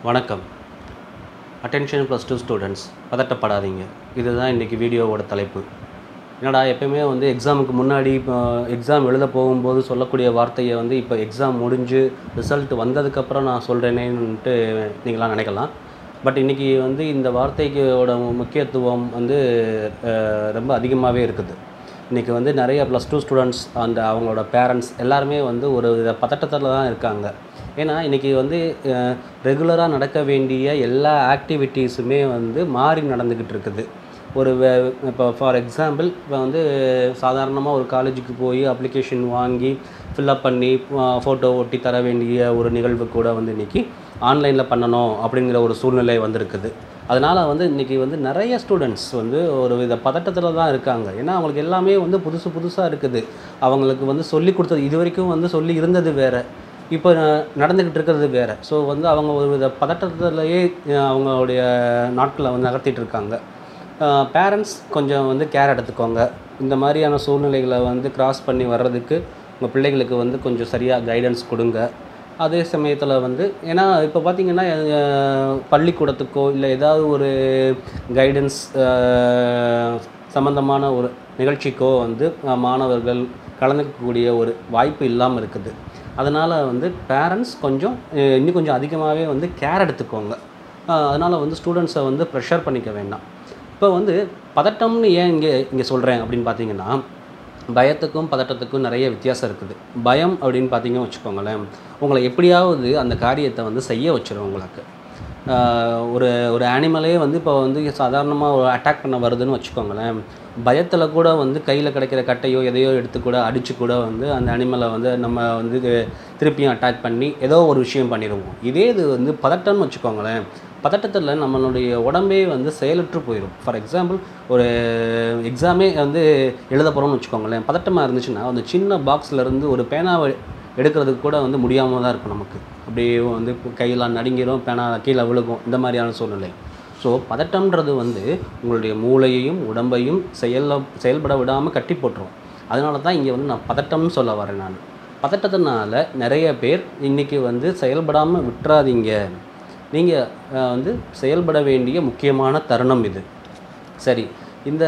வணக்கம் attention plus two students பதட்டப்படாதீங்க இதுதான் இன்றைக்கி வீடியோவோட தலைப்பு என்னடா எப்பயுமே வந்து எக்ஸாமுக்கு முன்னாடி இப்போ எக்ஸாம் எழுத போகும்போது சொல்லக்கூடிய வார்த்தையை வந்து இப்போ எக்ஸாம் முடிஞ்சு ரிசல்ட் வந்ததுக்கப்புறம் நான் சொல்கிறேனேன்ட்டு நீங்களாம் நினைக்கலாம் பட் இன்றைக்கி வந்து இந்த வார்த்தைக்கோட முக்கியத்துவம் வந்து அஹ், ரொம்ப அதிகமாகவே இருக்குது இன்றைக்கி வந்து நிறைய ப்ளஸ் டூ ஸ்டூடெண்ட்ஸ் அந்த அவங்களோட பேரண்ட்ஸ் எல்லாருமே வந்து ஒரு வித பதட்டத்தில் தான் இருக்காங்க ஏன்னா இன்றைக்கி வந்து ரெகுலராக நடக்க வேண்டிய எல்லா ஆக்டிவிட்டீஸுமே வந்து மாறி நடந்துக்கிட்டு இருக்குது ஒரு வே- இப்போ ஃபார் எக்ஸாம்பிள் இப்போ வந்து சாதாரணமாக ஒரு காலேஜுக்கு போய் அப்ளிகேஷன் வாங்கி ஃபில்அப் பண்ணி ஃபோட்டோ ஒட்டி தர வேண்டிய ஒரு நிகழ்வு கூட வந்து இன்றைக்கி ஆன்லைனில் பண்ணணும் அப்படிங்கிற ஒரு சூழ்நிலை வந்திருக்குது அதனால் வந்து இன்றைக்கி வந்து நிறைய ஸ்டூடெண்ட்ஸ் வந்து ஒரு வித பதட்டத்தில் தான் இருக்காங்க ஏன்னா அவங்களுக்கு எல்லாமே வந்து புதுசு புதுசாக இருக்குது அவங்களுக்கு வந்து சொல்லி கொடுத்தது இது வரைக்கும் வந்து சொல்லி இருந்தது வேறு இப்போ ந- நடந்துக்கிட்டு இருக்கிறது வேறு ஸோ வந்து அவங்க ஒரு வித பதட்டத்திலேயே அஹ், அவங்களுடைய நாட்களை வந்து நகர்த்திட்டு இருக்காங்க பேரண்ட்ஸ் கொஞ்சம் வந்து கேர் எடுத்துக்கோங்க இந்த மாதிரியான சூழ்நிலைகளை வந்து கிராஸ் பண்ணி வர்றதுக்கு உங்கள் பிள்ளைகளுக்கு வந்து கொஞ்சம் சரியாக கைடன்ஸ் கொடுங்க அதே சமயத்தில் வந்து ஏன்னா இப்போ பார்த்தீங்கன்னா அஹ், பள்ளிக்கூடத்துக்கோ இல்லை ஏதாவது ஒரு கைடன்ஸ் சம்மந்தமான ஒரு நிகழ்ச்சிக்கோ வந்து அஹ், மாணவர்கள் கலந்துக்கக்கூடிய ஒரு வாய்ப்பு இல்லாமல் இருக்குது அதனால் வந்து பேரண்ட்ஸ் கொஞ்சம் அஹ், இன்னும் கொஞ்சம் அதிகமாகவே வந்து கேர் எடுத்துக்கோங்க அதனால் வந்து ஸ்டூடெண்ட்ஸை வந்து ப்ரெஷர் பண்ணிக்க வேண்டாம் இப்போ வந்து பதட்டம்னு ஏன் இங்கே இங்கே சொல்கிறேன் அப்படின்னு பார்த்தீங்கன்னா பயத்துக்கும் பதட்டத்துக்கும் நிறைய வித்தியாசம் இருக்குது பயம் அப்படின்னு பார்த்தீங்கன்னு வச்சுக்கோங்களேன் உங்களை எப்படியாவது அந்த காரியத்தை வந்து செய்ய வச்சிரும் உங்களுக்கு ஆஹ் ஒரு ஒரு அனிமலே வந்து இப்போ வந்து சாதாரணமாக ஒரு அட்டாக் பண்ண வருதுன்னு வச்சுக்கோங்களேன் பயத்தில் கூட வந்து கையில் கிடைக்கிற கட்டையோ எதையோ எடுத்து கூட அடித்து கூட வந்து அந்த அனிமலை வந்து நம்ம வந்து இது திருப்பியும் அட்டாக் பண்ணி ஏதோ ஒரு விஷயம் பண்ணிடுவோம் இதே இது வந்து பதட்டம்னு வச்சுக்கோங்களேன் பதட்டத்தில் நம்மளுடைய உடம்பே வந்து செயலற்று போயிடும் ஃபார் எக்ஸாம்பிள் ஒரு எக்ஸாமே வந்து எழுத போகிறோம்னு வச்சுக்கோங்களேன் பதட்டமாக இருந்துச்சுன்னா அந்த சின்ன boxல இருந்து ஒரு பேனாவை எடுக்கிறதுக்கு கூட வந்து முடியாமல் தான் இருக்கும் நமக்கு அப்படியே வந்து கையெல்லாம் நடுங்கிரும் பேனா கீழே விழுகும் இந்த மாதிரியான சூழ்நிலை ஸோ பதட்டம்ன்றது வந்து உங்களுடைய மூளையையும் உடம்பையும் செயல செயல்பட விடாமல் கட்டி போட்டுரும் அதனால தான் இங்கே வந்து நான் பதட்டம்னு சொல்ல வரேன் நான் பதட்டத்தினால நிறைய பேர் இன்றைக்கி வந்து செயல்படாமல் விட்டுறாதீங்க நீங்கள் வந்து செயல்பட வேண்டிய முக்கியமான தருணம் இது சரி இந்த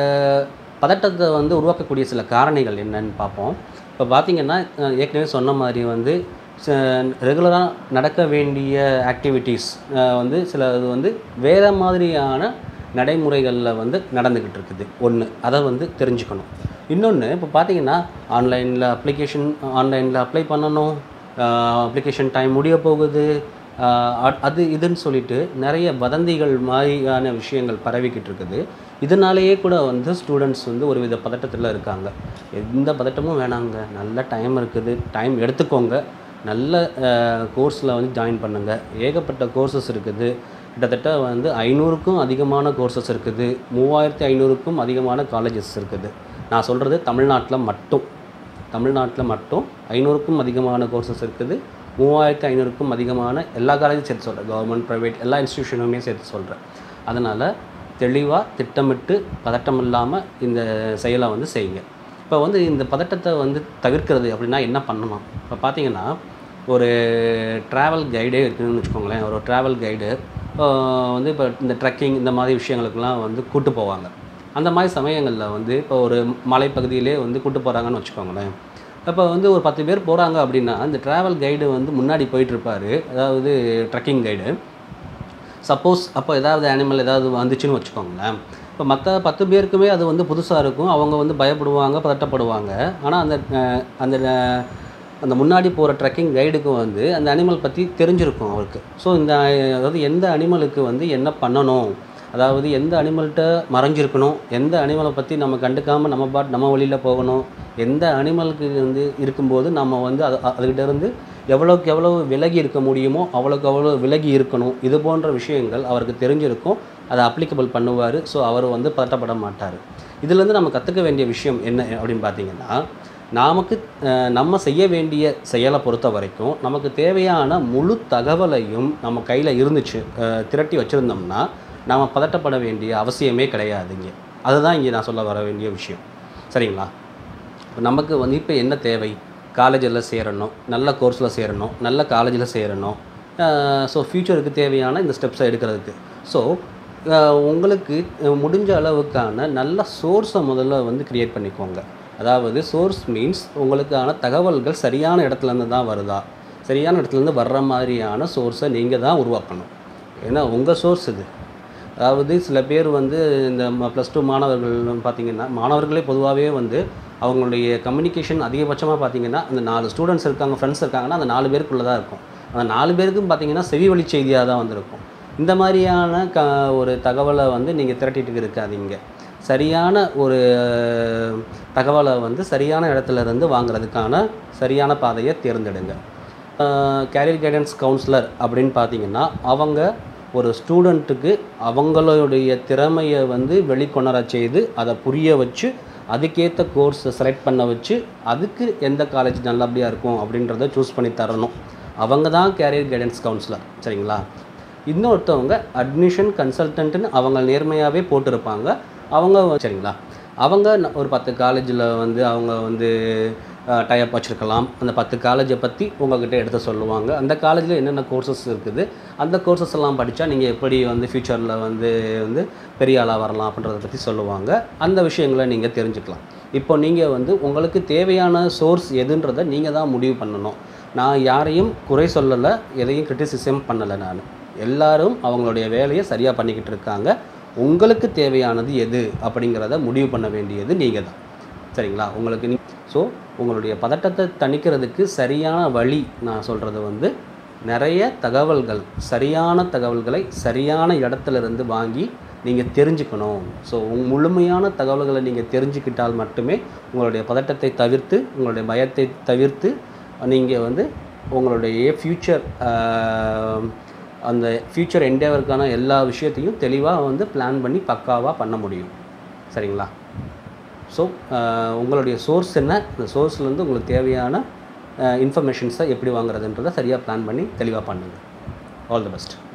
பதட்டத்தை வந்து உருவாக்கக்கூடிய சில காரணிகள் என்னன்னு பார்ப்போம் இப்போ பார்த்தீங்கன்னா அஹ், ஏற்கனவே சொன்ன மாதிரி வந்து ரெகுலராக நடக்க வேண்டிய ஆக்டிவிட்டீஸ் வந்து சில இது வந்து வேறு மாதிரியான நடைமுறைகளில் வந்து நடந்துக்கிட்டு இருக்குது ஒன்று அதை வந்து தெரிஞ்சுக்கணும் இன்னொன்று இப்போ பார்த்தீங்கன்னா ஆன்லைனில் அப்ளிகேஷன் ஆன்லைனில் அப்ளை பண்ணணும் அப்ளிகேஷன் டைம் முடிய போகுது ஆஹ் அ- அது இதுன்னு சொல்லிட்டு நிறைய வதந்திகள் மாதிரியான விஷயங்கள் பரவிக்கிட்டு இருக்குது இதனாலேயே கூட வந்து ஸ்டூடெண்ட்ஸ் வந்து ஒரு வித பதட்டத்தில் இருக்காங்க எந்த பதட்டமும் வேணாங்க நல்ல டைம் இருக்குது டைம் எடுத்துக்கோங்க நல்ல கோர்ஸில் வந்து ஜாயின் பண்ணுங்கள் ஏகப்பட்ட கோர்சஸ் இருக்குது கிட்டத்தட்ட வந்து ஐநூறுக்கும் அதிகமான கோர்சஸ் இருக்குது மூவாயிரத்தி ஐநூறுக்கும் அதிகமான காலேஜஸ் இருக்குது நான் சொல்கிறது தமிழ்நாட்டில் மட்டும் தமிழ்நாட்டில் மட்டும் ஐநூறுக்கும் அதிகமான கோர்சஸ் இருக்குது மூவாயிரத்து ஐநூறுக்கும் அதிகமான எல்லா காலேஜும் சேர்த்து சொல்கிறேன் கவர்மெண்ட் ப்ரைவேட் எல்லா இன்ஸ்டியூஷனுமே சேர்த்து சொல்கிறேன் அதனால் தெளிவாக திட்டமிட்டு பதட்டம் இல்லாமல் இந்த செயலை வந்து செய்யுங்க இப்போ வந்து இந்த பதட்டத்தை வந்து தவிர்க்கிறது அப்படின்னா என்ன பண்ணணும் இப்போ பார்த்தீங்கன்னா ஒரு ட்ராவல் கைடே இருக்குதுன்னு வச்சுக்கோங்களேன் ஒரு ட்ராவல் கைடு வந்து இப்போ இந்த ட்ரெக்கிங் இந்த மாதிரி விஷயங்களுக்கெல்லாம் வந்து கூட்டு போவாங்க அந்த மாதிரி சமயங்களில் வந்து இப்போ ஒரு மலைப்பகுதியிலே வந்து கூட்டு போகிறாங்கன்னு வச்சுக்கோங்களேன் இப்போ வந்து ஒரு பத்து பேர் போகிறாங்க அப்படின்னா அந்த ட்ராவல் கைடு வந்து முன்னாடி போயிட்டுருப்பாரு அதாவது ட்ரெக்கிங் கைடு சப்போஸ் அப்போ ஏதாவது அனிமல் ஏதாவது வந்துச்சுன்னு வச்சுக்கோங்களேன் இப்போ மற்ற பத்து பேருக்குமே அது வந்து புதுசாக இருக்கும் அவங்க வந்து பயப்படுவாங்க பதட்டப்படுவாங்க ஆனால் அந்த அஹ், அந்த அஹ், அந்த முன்னாடி போகிற ட்ரெக்கிங் கைடுக்கும் வந்து அந்த அனிமல் பற்றி தெரிஞ்சிருக்கும் அவருக்கு ஸோ இந்த அஹ், அதாவது எந்த அனிமலுக்கு வந்து என்ன பண்ணணும் அதாவது எந்த அனிமல்கிட்ட மறைஞ்சிருக்கணும் எந்த அனிமலை பற்றி நம்ம கண்டுக்காமல் நம்ம பாட் நம்ம வழியில் போகணும் எந்த அனிமலுக்கு வந்து இருக்கும்போது நம்ம வந்து அது அதுகிட்ட இருந்து எவ்வளோக்கு எவ்வளோ விலகி இருக்க முடியுமோ அவ்வளோக்கு அவ்வளோ விலகி இருக்கணும் இது போன்ற விஷயங்கள் அவருக்கு தெரிஞ்சிருக்கும் அதை அப்ளிகபிள் பண்ணுவார் ஸோ அவர் வந்து பதட்டப்பட மாட்டார் இதுலேருந்து நம்ம கற்றுக்க வேண்டிய விஷயம் என்ன அப்படின்னு பார்த்தீங்கன்னா நமக்கு அஹ், நம்ம செய்ய வேண்டிய செயலை பொறுத்த வரைக்கும் நமக்கு தேவையான முழு தகவலையும் நம்ம கையில் இருந்துச்சு அஹ், திரட்டி வச்சுருந்தோம்னா நாம் பதட்டப்பட வேண்டிய அவசியமே கிடையாதுங்க அதுதான் இங்கே நான் சொல்ல வர வேண்டிய விஷயம் சரிங்களா இப்போ நமக்கு வந்து இப்போ என்ன தேவை காலேஜில் சேரணும் நல்ல கோர்ஸில் சேரணும் நல்ல காலேஜில் சேரணும் ஸோ ஃப்யூச்சருக்கு தேவையான இந்த ஸ்டெப்ஸை எடுக்கிறதுக்கு ஸோ உங்களுக்கு அஹ், முடிஞ்ச அளவுக்கான நல்ல சோர்ஸை முதல்ல வந்து க்ரியேட் பண்ணிக்கோங்க அதாவது சோர்ஸ் மீன்ஸ் உங்களுக்கான தகவல்கள் சரியான இடத்துலேருந்து தான் வருதா சரியான இடத்துலேருந்து வர்ற மாதிரியான சோர்ஸை நீங்கள் தான் உருவாக்கணும் ஏன்னா உங்கள் சோர்ஸ் இது அதாவது சில பேர் வந்து இந்த ப்ளஸ் டூ மாணவர்கள் பார்த்தீங்கன்னா மாணவர்களே பொதுவாகவே வந்து அவங்களுடைய கம்யூனிகேஷன் அதிகபட்சமாக பார்த்தீங்கன்னா அந்த நாலு ஸ்டூடெண்ட்ஸ் இருக்காங்க ஃப்ரெண்ட்ஸ் இருக்காங்கன்னா அந்த நாலு பேருக்குள்ளே தான் இருக்கும் அந்த நாலு பேருக்கும் பார்த்தீங்கன்னா செவி வழி செய்தியாக தான் வந்திருக்கும் இந்த மாதிரியான க ஒரு தகவலை வந்து நீங்கள் திரட்டிட்டு இருக்காதீங்க சரியான ஒரு தகவலை வந்து சரியான இடத்துல இருந்து வாங்குறதுக்கான சரியான பாதையை தேர்ந்தெடுங்க கேரியர் கைடன்ஸ் கவுன்சிலர் அப்படின்னு பார்த்தீங்கன்னா அவங்க ஒரு ஸ்டூடெண்ட்டுக்கு அவங்களுடைய திறமையை வந்து வெளிக்கொணர செய்து அதை புரிய வச்சு அதுக்கேற்ற கோர்ஸை செலக்ட் பண்ண வச்சு அதுக்கு எந்த காலேஜ் நல்லபடியாக இருக்கும் அப்படின்றத சூஸ் பண்ணி தரணும் அவங்க தான் கேரியர் கைடன்ஸ் கவுன்சிலர் சரிங்களா இன்னொருத்தவங்க அட்மிஷன் கன்சல்டன்ட்னு அவங்க நேர்மையாகவே போட்டிருப்பாங்க அவங்க வ- சரிங்களா அவங்க ந- ஒரு பத்து காலேஜில் வந்து அவங்க வந்து டைப் வச்சுருக்கலாம் அந்த பத்து காலேஜை பற்றி உங்ககிட்ட எடுத்து சொல்லுவாங்க அந்த காலேஜில் என்னென்ன கோர்சஸ் இருக்குது அந்த கோர்சஸ் எல்லாம் படித்தா நீங்கள் எப்படி வந்து ஃப்யூச்சரில் வந்து வந்து பெரிய ஆளாக வரலாம் அப்படின்றத பற்றி சொல்லுவாங்க அந்த விஷயங்களை நீங்கள் தெரிஞ்சுக்கலாம் இப்போ நீங்கள் வந்து உங்களுக்கு தேவையான சோர்ஸ் எதுன்றதை நீங்கள் தான் முடிவு பண்ணணும் நான் யாரையும் குறை சொல்லலை எதையும் கிரிட்டிசிசம் பண்ணலை நான் எல்லாரும் அவங்களுடைய வேலையை சரியாக பண்ணிக்கிட்டு இருக்காங்க உங்களுக்கு தேவையானது எது அப்படிங்கிறத முடிவு பண்ண வேண்டியது நீங்கள் தான் சரிங்களா உங்களுக்கு நீ ஸோ உங்களுடைய பதட்டத்தை தணிக்கிறதுக்கு சரியான வழி நான் சொல்கிறது வந்து நிறைய தகவல்கள் சரியான தகவல்களை சரியான இடத்துல இருந்து வாங்கி நீங்கள் தெரிஞ்சுக்கணும் ஸோ முழுமையான தகவல்களை நீங்கள் தெரிஞ்சுக்கிட்டால் மட்டுமே உங்களுடைய பதட்டத்தை தவிர்த்து உங்களுடைய பயத்தை தவிர்த்து நீங்கள் வந்து உங்களுடைய ஃப்யூச்சர் அந்த ஃப்யூச்சர் என்டேவருக்கான எல்லா விஷயத்தையும் தெளிவாக வந்து பிளான் பண்ணி பக்காவாக பண்ண முடியும் சரிங்களா ஸோ உங்களுடைய சோர்ஸ் என்ன இந்த சோர்ஸ்லேருந்து உங்களுக்கு தேவையான இன்ஃபர்மேஷன்ஸை எப்படி வாங்குறதுன்றதை சரியாக பிளான் பண்ணி தெளிவாக பண்ணுங்கள் ஆல் தி பெஸ்ட்